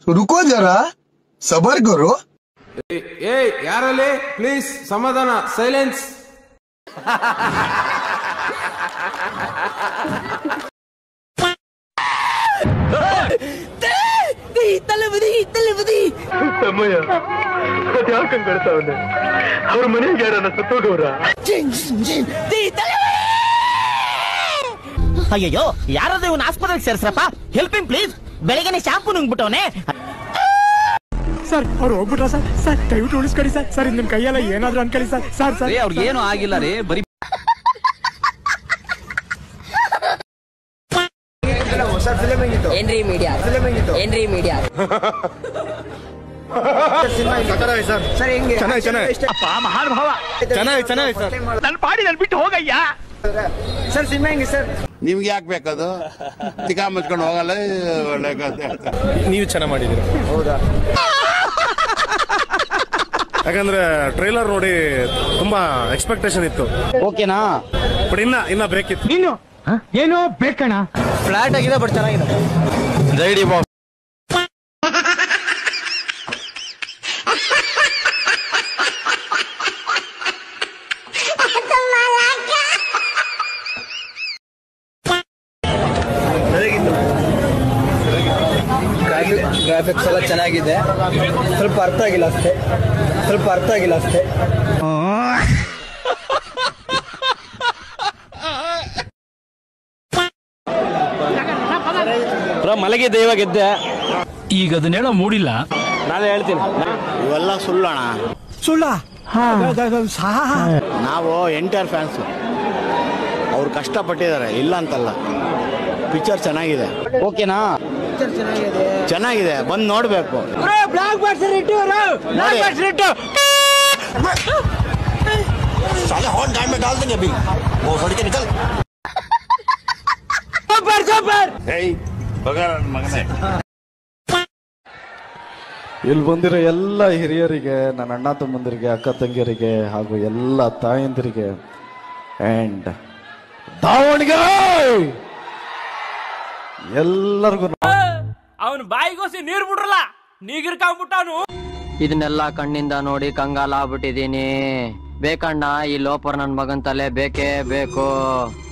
रुको जरा सबर करो ಏಯ್ ಯಾರಲ್ಲಿ ಪ್ಲೀಸ್ ಸಮಾಧಾನ ಸೈಲೆನ್ಸ್ ಅಯ್ಯಯ್ಯೋ ಯಾರಾದ್ರೂ ಇವನ್ ಆಸ್ಪತ್ರೆಗೆ ಸೇರ್ಸ್ರಪ್ಪ ಹೆಲ್ಪ್ ಇಮ್ ಪ್ಲೀಸ್ ಬೆಳಗ್ಗೆ ಶಾಂಪು ನುಂಗ್ಬಿಟ್ಟವನೆ ಸರ್ ಅವ್ರು ಹೋಗ್ಬಿಟ್ರ ಸರ್ ಸರ್ ದಯವಿಟ್ಟು ಉಳಿಸ್ಕೊಡಿ ಸರ್ ಸರ್ ನಿಮ್ ಕೈಯೆಲ್ಲ ಏನಾದ್ರು ಅನ್ಕೊಳ್ಳಿ ಸರ್ ಸರ್ ಸರ್ ಅವ್ರಿಗೆ ಏನು ಆಗಿಲ್ಲ ರೀ ಬರೀ ಏನ್ರಿ ಮೀಡಿಯಾ ಏನ್ರಿ ಮೀಡಿಯಾ ಅಪ್ಪ ಮಹಾನುಭಾವ ಚೆನ್ನಾಗಿ ಚೆನ್ನಾಗಿ ಸರ್ ನನ್ನ ಪಾಡಿ ನನ್ ಬಿಟ್ಟು ಹೋಗಯ್ಯ ನಿಮ್ಗೆ ಯಾಕೆ ಬೇಕದು ತಿಕಾ ಮುಚ್ಕೊಂಡು ಹೋಗಲ್ಲ ಒಳ್ಳೆ ಕಥೆ ಹೇಳ್ತಾರೆ. ನೀವು ಚೆನ್ನಾಗಿ ಮಾಡಿದ್ದೀರಿ ಹೌದಾ ಯಾಕಂದ್ರೆ ಟ್ರೈಲರ್ ನೋಡಿ ತುಂಬಾ ಎಕ್ಸ್ಪೆಕ್ಟೇಷನ್ ಇತ್ತು ಓಕೆನಾ ಬಟ್ ಇನ್ನ ಇನ್ನ ಬ್ರೇಕ್ ಇತ್ತು ನೀನು ಏನೋ ಬೇಕಣ ಫ್ಲಾಟ್ ಆಗಿದೆ ಬಟ್ ಚೆನ್ನಾಗಿದೆ ಗ್ರಾಫಿಕ್ಸ್ ಎಲ್ಲ ಚೆನ್ನಾಗಿದೆ ಸ್ವಲ್ಪ ಅರ್ಥ ಆಗಿಲ್ಲ ಅಷ್ಟೇ ಸ್ವಲ್ಪ ಅರ್ಥ ಆಗಿಲ್ಲ ಅಷ್ಟೇ ಮಲಗಿದ್ದೆ ಇವಾಗ ಗೆದ್ದೆ ಈಗ ಅದನ್ನೇಳೋ ಮೂಡಿಲ್ಲ ನಾಳೆ ಹೇಳ್ತೀನಿ ಇವೆಲ್ಲ ಸುಳ್ಳೋಣ ಸುಳ್ಳ ನಾವು ಎಂಟರ್ ಫ್ಯಾನ್ಸ್ ಅವ್ರು ಕಷ್ಟಪಟ್ಟಿದ್ದಾರೆ ಇಲ್ಲ ಅಂತಲ್ಲ ಪಿಕ್ಚರ್ ಚೆನ್ನಾಗಿದೆ ಓಕೆನಾ ಚೆನ್ನಾಗಿದೆ ಬಂದು ನೋಡ್ಬೇಕು ನೋಡಿ. ಏಯ್, ಬಗ ನನ್ ಮಗನೇ ಇಲ್ಲಿ ಬಂದಿರೋ ಎಲ್ಲ ಹಿರಿಯರಿಗೆ ನನ್ನ ಅಣ್ಣ ತಮ್ಮಂದಿರಿಗೆ ಅಕ್ಕ ತಂಗಿಯರಿಗೆ ಹಾಗೂ ಎಲ್ಲ ತಾಯಂದಿರಿಗೆ ಅಂಡ್ ದಾವಣಗೆರೆ ಎಲ್ಲರಿಗೂ ಅವನ್ ಬಾಯಿಗೋಸಿ ನೀರ್ ಬಿಡ್ರಲ್ಲ ನೀಗಿರ್ಕೊಂಡ್ಬಿಟ್ಟವನು ಇದನ್ನೆಲ್ಲ ಕಣ್ಣಿಂದ ನೋಡಿ ಕಂಗಾಲ ಆಗ್ಬಿಟ್ಟಿದೀನಿ ಬೇಕಣ್ಣ ಈ ಲೋಪರ್ ನನ್ ಮಗನ್ ತಲೆ ಬೇಕೇ ಬೇಕು